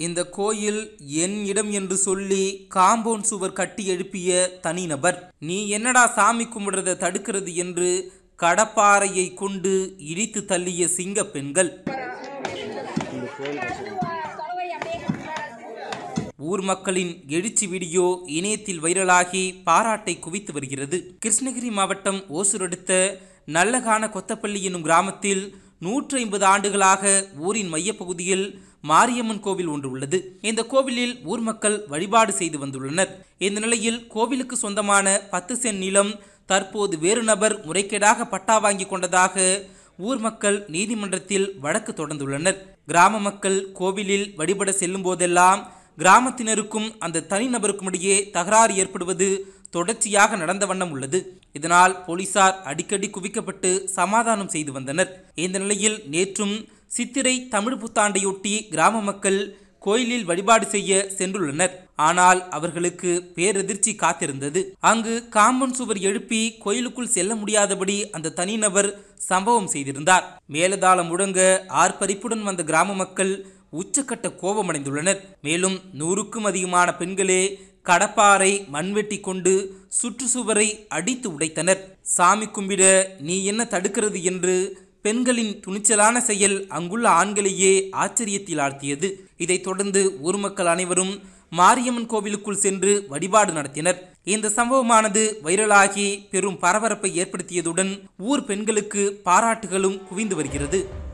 இந்த கோயில் என் இடம் என்று சொல்லி காம்பவுண்ட் சுவர் கட்டி எழுப்பிய தனிநபர் நீ என்னடா சாமி கும்பிடுறத தடுக்கிறது என்று கடப்பாறையை கொண்டு இடித்து தள்ளிய சிங்க பெண்கள் ஊர் மக்களின் எழுச்சி வீடியோ இணையத்தில் வைரலாகி பாராட்டை குவித்து வருகிறது கிருஷ்ணகிரி மாவட்டம் ஓசூர் அடுத்த நல்லகான கொத்தப்பள்ளி என்னும் கிராமத்தில் நூற்றி ஐம்பது ஆண்டுகளாக ஊரின் மையப்பகுதியில் மாரியம்மன் கோவில் ஒன்று உள்ளது இந்த கோவிலில் ஊர் மக்கள் வழிபாடு செய்து வந்துள்ளனர் இந்த நிலையில் கோவிலுக்கு சொந்தமான பத்து சென்ட் நிலம் தற்போது வேறு நபர் முறைகேடாக பட்டா வாங்கி கொண்டதாக ஊர் மக்கள் நீதிமன்றத்தில் வழக்கு தொடர்ந்துள்ளனர் கிராம மக்கள் கோவிலில் வழிபட செல்லும் போதெல்லாம் கிராமத்தினருக்கும் அந்த தனிநபருக்கும் இடையே தகராறு ஏற்படுவது தொடர்ச்சியாக நடந்த வண்ணம் உள்ளது இதனால் போலீசார் அடிக்கடி குவிக்கப்பட்டு சமாதானம் செய்து வந்தனர் இந்த நிலையில் நேற்றும் சித்திரை தமிழ் புத்தாண்டையொட்டி கிராம மக்கள் கோயிலில் வழிபாடு செய்ய சென்றுள்ளனர் ஆனால் அவர்களுக்கு பேரெதிர்ச்சி காத்திருந்தது அங்கு காம்பவுண்ட் சுவர் எழுப்பி கோயிலுக்குள் செல்ல முடியாதபடி அந்த தனிநபர் சம்பவம் செய்திருந்தார் மேலதாளம் முழங்க ஆர்ப்பரிப்புடன் வந்த கிராம மக்கள் உச்சக்கட்ட கோபமடைந்துள்ளனர் மேலும் நூறுக்கும் அதிகமான பெண்களே கடப்பாறை மண்வெட்டி கொண்டு சுற்றுச்சுவரை அடித்து உடைத்தனர் சாமி கும்பிட நீ என்ன தடுக்கிறது என்று பெண்களின் துணிச்சலான செயல் அங்குள்ள ஆண்களையே ஆச்சரியத்தில் ஆழ்த்தியது இதைத் தொடர்ந்து ஊர் மக்கள் அனைவரும் மாரியம்மன் கோவிலுக்குள் சென்று வழிபாடு நடத்தினர் இந்த சம்பவமானது வைரலாகி பெரும் பரபரப்பை ஏற்படுத்தியதுடன் ஊர் பெண்களுக்கு பாராட்டுகளும் குவிந்து வருகிறது